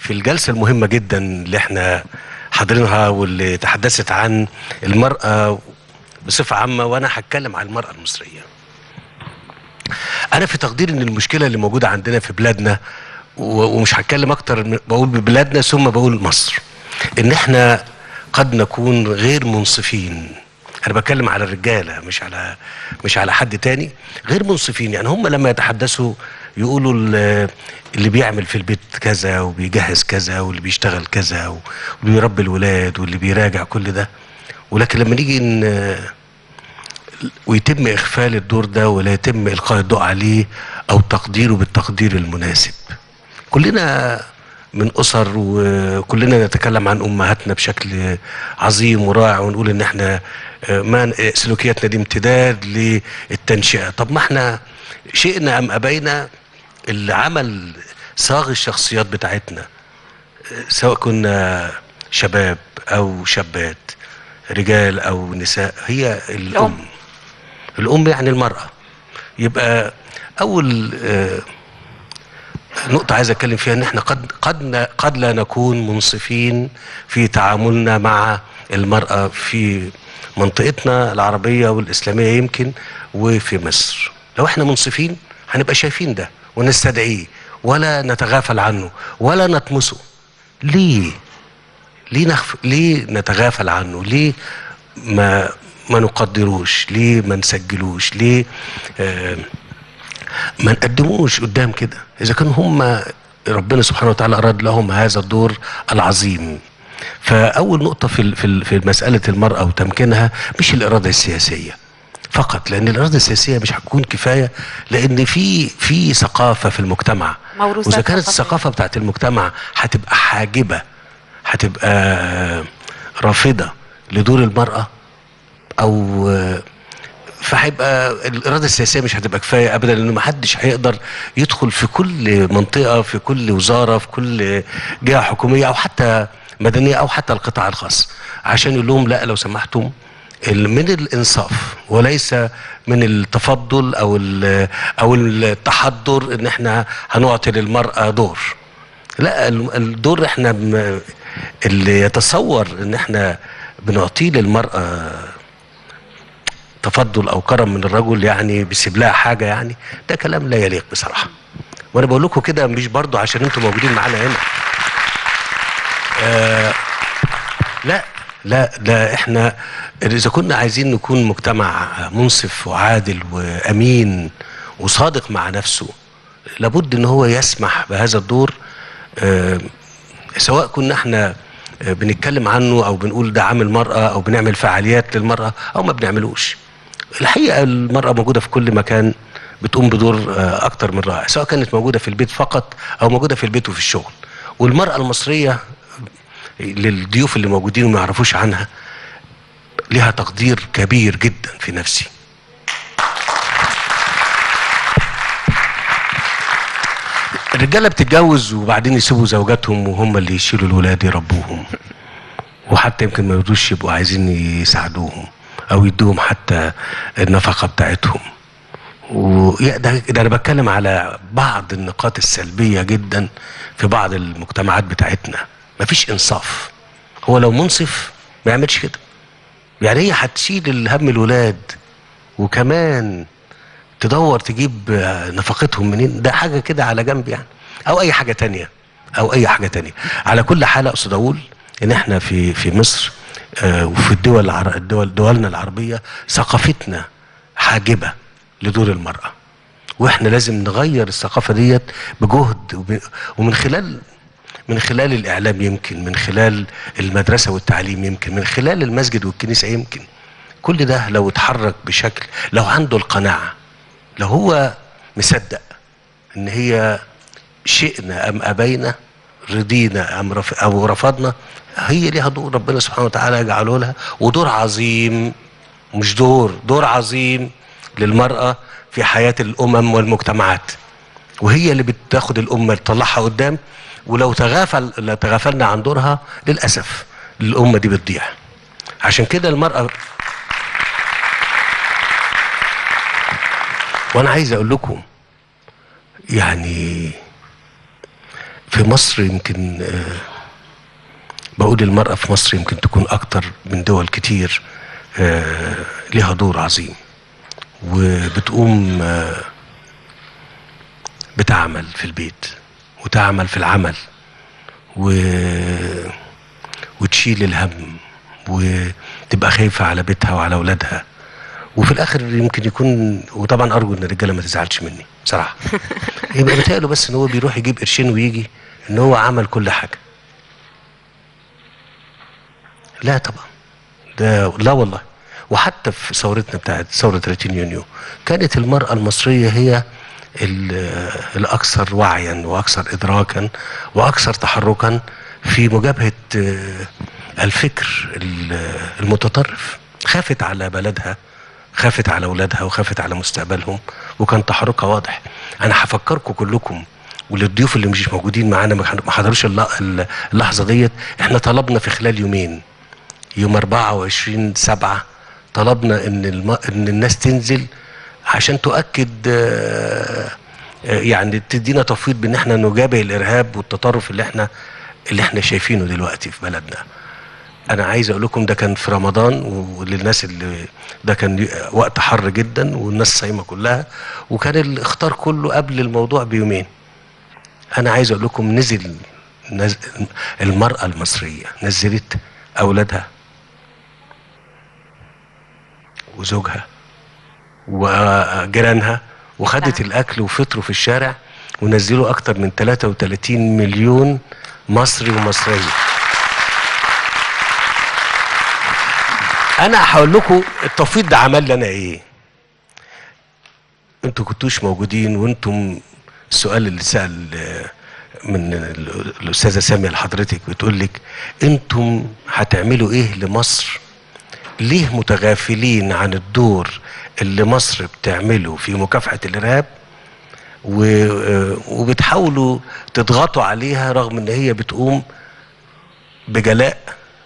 في الجلسة المهمة جدا اللي احنا حاضرينها واللي تحدثت عن المرأة بصفة عامة وانا هتكلم عن المرأة المصرية انا في تقدير ان المشكلة اللي موجودة عندنا في بلادنا و- ومش هتكلم اكتر من- بقول ببلادنا ثم بقول مصر ان احنا قد نكون غير منصفين انا بتكلم على الرجاله مش على مش على حد تاني غير منصفين يعني هم لما يتحدثوا يقولوا ال- اللي بيعمل في البيت كذا وبيجهز كذا واللي بيشتغل كذا واللي بيربي الولاد واللي بيراجع كل ده ولكن لما نيجي ان ويتم اغفال الدور ده ولا يتم القاء الضوء عليه او تقديره بالتقدير المناسب كلنا من اسر وكلنا نتكلم عن امهاتنا بشكل عظيم ورائع ونقول ان احنا آه، ما سلوكياتنا دي امتداد للتنشئه طب ما احنا شئنا ام ابينا اللي عمل صاغ الشخصيات بتاعتنا آه، سواء كنا شباب او شابات رجال او نساء هي الام الام يعني المراه يبقى اول آه، نقطة عايز اتكلم فيها ان احنا قد قد ن- قد لا نكون منصفين في تعاملنا مع المرأة في منطقتنا العربية والإسلامية يمكن وفي مصر لو احنا منصفين هنبقى شايفين ده ونستدعيه ولا نتغافل عنه ولا نطمسه ليه ليه نخف... ليه نتغافل عنه ليه ما ما نقدروش ليه ما نسجلوش ليه آه ما نقدموش قدام كده اذا كانوا هم ربنا سبحانه وتعالى اراد لهم هذا الدور العظيم فاول نقطه في ال- في ال- في مساله المراه وتمكينها مش الاراده السياسيه فقط لان الاراده السياسيه مش هتكون كفايه لان في في ثقافه في المجتمع موروثات واذا كانت ثقافية. الثقافه بتاعت المجتمع هتبقى حاجبه هتبقى رافضه لدور المراه او فهيبقى الاراده السياسيه مش هتبقى كفايه ابدا لانه ما حدش هيقدر يدخل في كل منطقه في كل وزاره في كل جهه حكوميه او حتى مدنيه او حتى القطاع الخاص عشان يقول لهم لا لو سمحتم ال- من الانصاف وليس من التفضل او ال- او التحضر ان احنا هنعطي للمراه دور لا ال- الدور احنا بم- اللي يتصور ان احنا بنعطيه للمراه تفضل او كرم من الرجل يعني بيسيب لها حاجه يعني ده كلام لا يليق بصراحه وانا بقول لكم كده مش برضو عشان انتم موجودين معانا هنا آه لا لا لا احنا اذا كنا عايزين نكون مجتمع منصف وعادل وامين وصادق مع نفسه لابد ان هو يسمح بهذا الدور آه سواء كنا احنا آه، بنتكلم عنه او بنقول ده عامل مرأة او بنعمل فعاليات للمرأة او ما بنعملوش الحقيقة المرأة موجودة في كل مكان بتقوم بدور آه، اكتر من رائع سواء كانت موجودة في البيت فقط او موجودة في البيت وفي الشغل والمرأة المصرية للضيوف اللي موجودين وما يعرفوش عنها لها تقدير كبير جدا في نفسي الرجاله بتتجوز وبعدين يسيبوا زوجاتهم وهم اللي يشيلوا الولاد يربوهم وحتى يمكن ما يرضوش يبقوا عايزين يساعدوهم او يدوهم حتى النفقه بتاعتهم وده ده ده انا بتكلم على بعض النقاط السلبيه جدا في بعض المجتمعات بتاعتنا مفيش انصاف هو لو منصف ما يعملش كده يعني هي هتشيل الهم الولاد وكمان تدور تجيب آه، نفقتهم منين ده حاجه كده على جنب يعني او اي حاجه تانية او اي حاجه تانية على كل حال اقصد اقول ان احنا في في مصر آه، وفي الدول العر... الدول دولنا العربيه ثقافتنا حاجبه لدور المراه واحنا لازم نغير الثقافه ديت بجهد وب... ومن خلال من خلال الاعلام يمكن من خلال المدرسه والتعليم يمكن من خلال المسجد والكنيسه يمكن كل ده لو اتحرك بشكل لو عنده القناعه لو هو مصدق ان هي شئنا ام ابينا رضينا ام رف او رفضنا هي ليها دور ربنا سبحانه وتعالى يجعله لها ودور عظيم مش دور دور عظيم للمراه في حياه الامم والمجتمعات وهي اللي بتاخد الامه تطلعها قدام ولو تغافل لو تغافلنا عن دورها للاسف الامه دي بتضيع عشان كده المراه وانا عايز اقول لكم يعني في مصر يمكن آه، بقول المرأة في مصر يمكن تكون أكتر من دول كتير آه، لها دور عظيم وبتقوم آه، بتعمل في البيت وتعمل في العمل و... وتشيل الهم وتبقى خايفة على بيتها وعلى أولادها وفي الآخر يمكن يكون وطبعا أرجو إن الرجالة ما تزعلش مني بصراحة يبقى بتهيأله بس إن هو بيروح يجيب قرشين ويجي إن هو عمل كل حاجة لا طبعا ده لا والله وحتى في ثورتنا بتاعت ثورة 30 يونيو كانت المرأة المصرية هي ال- الأكثر وعيا وأكثر إدراكا وأكثر تحركا في مجابهة آه، الفكر ال- المتطرف خافت على بلدها خافت على أولادها وخافت على مستقبلهم وكان تحركها واضح أنا هفكركم كلكم وللضيوف اللي مش موجودين معانا ما حضروش الل- اللحظة ديت احنا طلبنا في خلال يومين يوم 24 سبعة طلبنا ان الم... ان الناس تنزل عشان تؤكد آه، آه، يعني تدينا تفويض بان احنا نجابه الارهاب والتطرف اللي احنا اللي احنا شايفينه دلوقتي في بلدنا انا عايز اقول لكم ده كان في رمضان وللناس اللي ده كان وقت حر جدا والناس صايمه كلها وكان الاخطار كله قبل الموضوع بيومين انا عايز اقول لكم نزل نز... المراه المصريه نزلت اولادها وزوجها وجيرانها وخدت الاكل وفطروا في الشارع ونزلوا اكتر من 33 مليون مصري ومصريه انا هقول لكم التفويض ده عمل لنا ايه انتوا كنتوش موجودين وانتم السؤال اللي سال آه، من ال- الاستاذه ساميه لحضرتك بتقول لك انتم هتعملوا ايه لمصر ليه متغافلين عن الدور اللي مصر بتعمله في مكافحه الارهاب و- آه، وبتحاولوا تضغطوا عليها رغم ان هي بتقوم بجلاء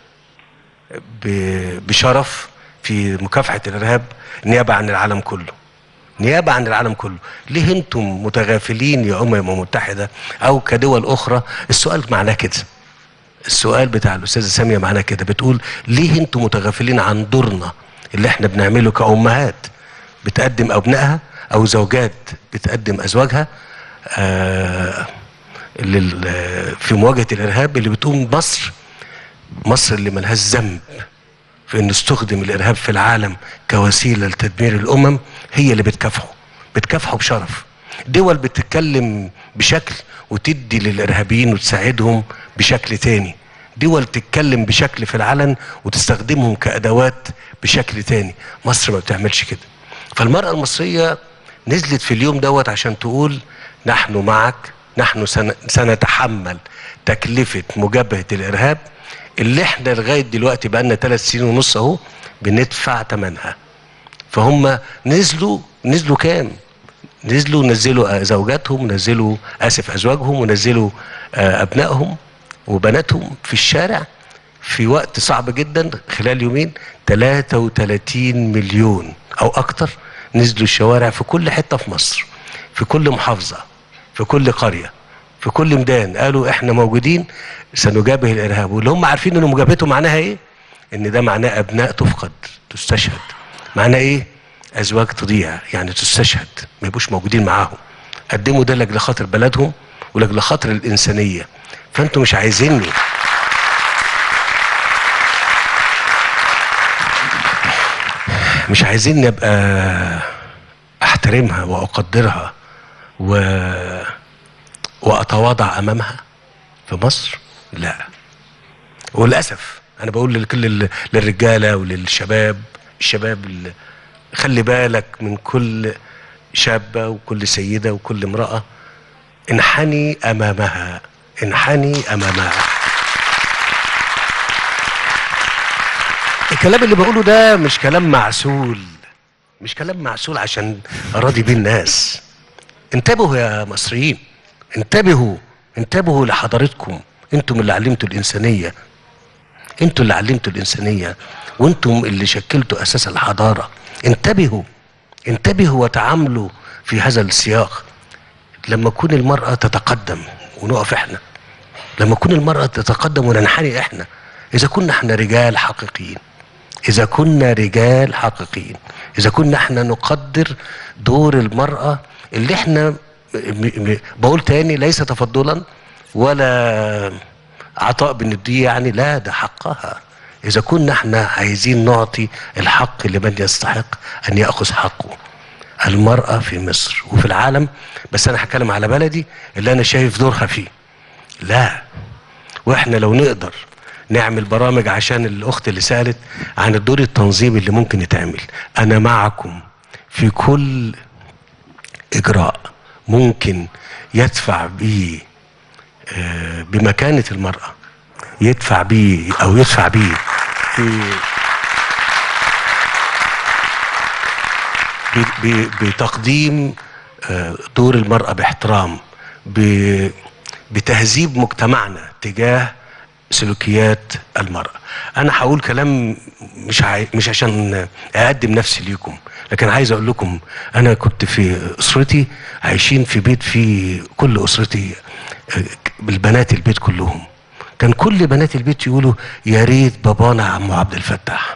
ب- بشرف في مكافحه الارهاب نيابه عن العالم كله نيابه عن العالم كله ليه انتم متغافلين يا امم متحده او كدول اخرى السؤال معناه كده السؤال بتاع الاستاذه ساميه معناه كده بتقول ليه انتم متغافلين عن دورنا اللي احنا بنعمله كامهات بتقدم ابنائها او زوجات بتقدم ازواجها آه لل- في مواجهه الارهاب اللي بتقوم مصر مصر اللي ملهاش ذنب في ان استخدم الارهاب في العالم كوسيله لتدمير الامم هي اللي بتكافحه بتكافحه بشرف دول بتتكلم بشكل وتدي للارهابيين وتساعدهم بشكل تاني دول تتكلم بشكل في العلن وتستخدمهم كادوات بشكل تاني مصر ما بتعملش كده فالمراه المصريه نزلت في اليوم دوت عشان تقول نحن معك نحن سن- سنتحمل تكلفه مجابهه الارهاب اللي احنا لغايه دلوقتي بقالنا ثلاث سنين ونص اهو بندفع ثمنها فهم نزلوا نزلوا كام؟ نزلوا نزلوا آه، زوجاتهم نزلوا اسف ازواجهم ونزلوا آه، ابنائهم وبناتهم في الشارع في وقت صعب جدا خلال يومين 33 مليون او اكتر نزلوا الشوارع في كل حته في مصر في كل محافظه في كل قريه في كل ميدان قالوا احنا موجودين سنجابه الارهاب واللي هم عارفين ان مجابهته معناها ايه؟ ان ده معناه ابناء تفقد تستشهد معناه ايه؟ ازواج تضيع يعني تستشهد ما يبقوش موجودين معاهم قدموا ده لاجل خاطر بلدهم ولاجل خاطر الانسانيه فانتوا مش عايزيني مش عايزيني ابقى احترمها واقدرها و... واتواضع امامها في مصر لا وللاسف انا بقول لكل ال- للرجاله وللشباب الشباب اللي خلي بالك من كل شابه وكل سيده وكل امراه انحني امامها انحني امامها الكلام اللي بقوله ده مش كلام معسول مش كلام معسول عشان اراضي بيه الناس انتبهوا يا مصريين انتبهوا انتبهوا لحضارتكم انتم اللي علمتوا الانسانيه انتوا اللي علمتوا الانسانيه وانتم اللي شكلتوا اساس الحضاره انتبهوا انتبهوا وتعاملوا في هذا السياق لما تكون المراه تتقدم ونقف احنا لما تكون المرأة تتقدم وننحني احنا اذا كنا احنا رجال حقيقيين اذا كنا رجال حقيقيين اذا كنا احنا نقدر دور المرأة اللي احنا م- م- بقول تاني ليس تفضلا ولا عطاء بنديه يعني لا ده حقها اذا كنا احنا عايزين نعطي الحق لمن يستحق ان ياخذ حقه المرأة في مصر وفي العالم بس انا هتكلم على بلدي اللي انا شايف دورها فيه لا واحنا لو نقدر نعمل برامج عشان الاخت اللي سالت عن الدور التنظيمي اللي ممكن يتعمل انا معكم في كل اجراء ممكن يدفع به آه، بمكانه المراه يدفع بيه او يدفع بيه في ب- ب- بتقديم آه، دور المرأة باحترام ب- بتهذيب مجتمعنا تجاه سلوكيات المرأة أنا هقول كلام مش عاي... مش عشان أقدم نفسي ليكم لكن عايز أقول لكم أنا كنت في أسرتي عايشين في بيت في كل أسرتي آه، بالبنات البيت كلهم كان كل بنات البيت يقولوا يا ريت بابانا عمو عبد الفتاح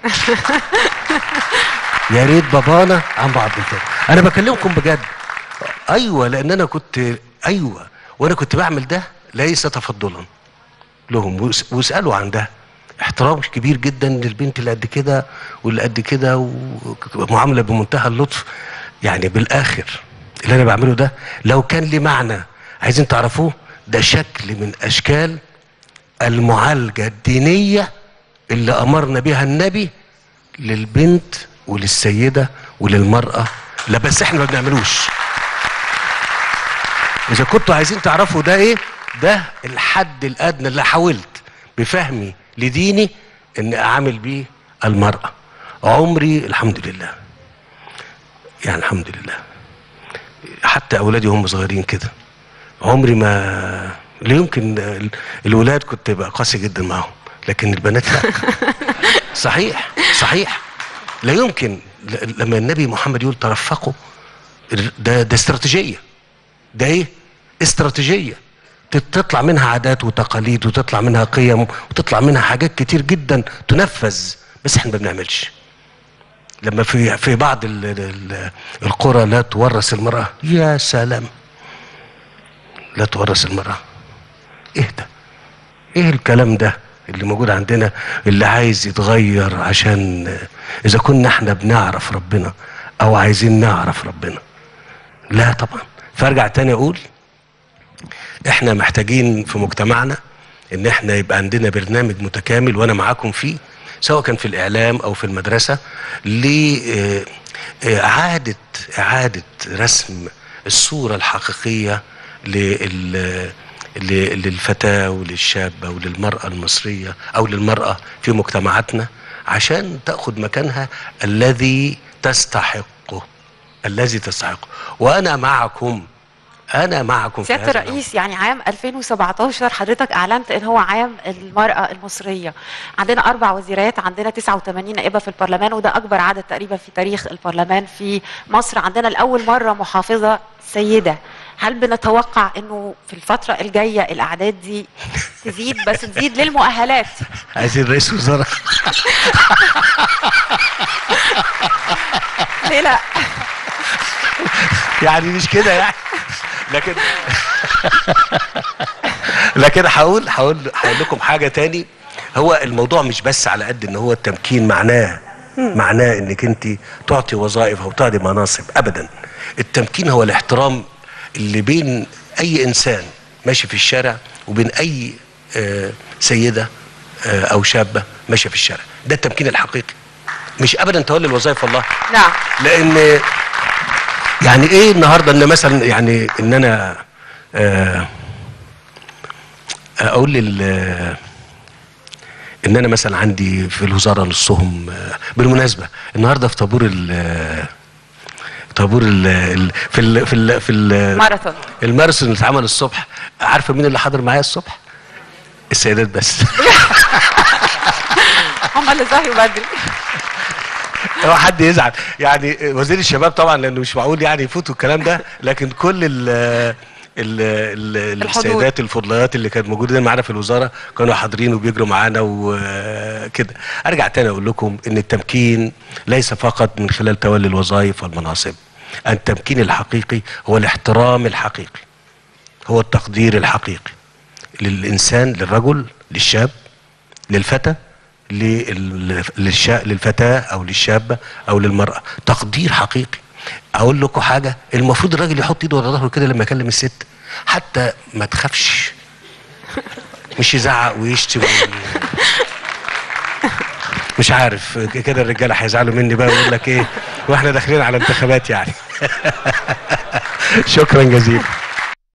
يا ريت بابانا عم عبد الفتاح انا بكلمكم بجد ايوه لان انا كنت ايوه وانا كنت بعمل ده ليس تفضلا لهم وس- واسالوا عن ده احترام كبير جدا للبنت اللي قد كده واللي قد كده ومعامله بمنتهى اللطف يعني بالاخر اللي انا بعمله ده لو كان لي معنى عايزين تعرفوه ده شكل من اشكال المعالجه الدينيه اللي امرنا بها النبي للبنت وللسيده وللمراه لا بس احنا ما بنعملوش اذا كنتوا عايزين تعرفوا ده ايه ده الحد الادنى اللي حاولت بفهمي لديني ان اعامل بيه المراه عمري الحمد لله يعني الحمد لله حتى اولادي هم صغيرين كده عمري ما لا يمكن ال- الولاد كنت بقى قاسي جدا معاهم لكن البنات لا صحيح صحيح لا يمكن ل- لما النبي محمد يقول ترفقوا ده ده استراتيجيه ده ايه استراتيجيه تت- تطلع منها عادات وتقاليد وتطلع منها قيم وتطلع منها حاجات كتير جدا تنفذ بس احنا ما بنعملش لما في في بعض ال ال القرى لا تورث المراه يا سلام لا تورث المراه ايه ده ايه الكلام ده اللي موجود عندنا اللي عايز يتغير عشان اذا كنا احنا بنعرف ربنا او عايزين نعرف ربنا لا طبعا فارجع تاني اقول احنا محتاجين في مجتمعنا ان احنا يبقى عندنا برنامج متكامل وانا معاكم فيه سواء كان في الاعلام او في المدرسه لاعاده اعاده رسم الصوره الحقيقيه لل ل- للفتاه وللشابه وللمراه المصريه او للمراه في مجتمعاتنا عشان تاخذ مكانها الذي تستحقه الذي تستحقه وانا معكم انا معكم في سياده هذا الرئيس يعني عام 2017 حضرتك اعلنت ان هو عام المراه المصريه عندنا اربع وزيرات عندنا 89 نائبه في البرلمان وده اكبر عدد تقريبا في تاريخ البرلمان في مصر عندنا لاول مره محافظه سيده هل بنتوقع انه في الفتره الجايه الاعداد دي تزيد بس تزيد للمؤهلات عايزين رئيس وزراء ليه لا يعني مش كده يعني لكن لكن هقول هقول هقول لكم حاجه تاني هو الموضوع مش بس على قد ان هو التمكين معناه معناه انك انت تعطي وظائف او تعطي مناصب ابدا التمكين هو الاحترام اللي بين اي انسان ماشي في الشارع وبين اي آه، سيده آه، او شابه ماشيه في الشارع ده التمكين الحقيقي مش ابدا تولي الوظائف والله نعم لان يعني ايه النهارده ان مثلا يعني ان انا آه، اقول لل ان انا مثلا عندي في الوزاره نصهم آه، بالمناسبه النهارده في طابور ال طابور ال ال- في ال في ال في ال ماراثون الماراثون اللي اتعمل الصبح عارفه مين اللي حضر معايا الصبح؟ السيدات بس هم اللي ظهروا بدري هو حد يزعل يعني وزير الشباب طبعا لانه مش معقول يعني يفوتوا الكلام ده لكن كل ال ال- ال- الحضور. السيدات الفضليات اللي كانت موجودين معانا في الوزاره كانوا حاضرين وبيجروا معانا وكده ارجع تاني اقول لكم ان التمكين ليس فقط من خلال تولي الوظائف والمناصب التمكين الحقيقي هو الاحترام الحقيقي هو التقدير الحقيقي للإنسان للرجل للشاب للفتى لل- للشا... للفتاة أو للشابة أو للمرأة تقدير حقيقي أقول لكم حاجة المفروض الراجل يحط إيده ورا ظهره كده لما يكلم الست حتى ما تخافش مش يزعق ويشتم وي- مش عارف كده الرجاله هيزعلوا مني بقى ويقول لك ايه واحنا داخلين على انتخابات يعني شكرا جزيلا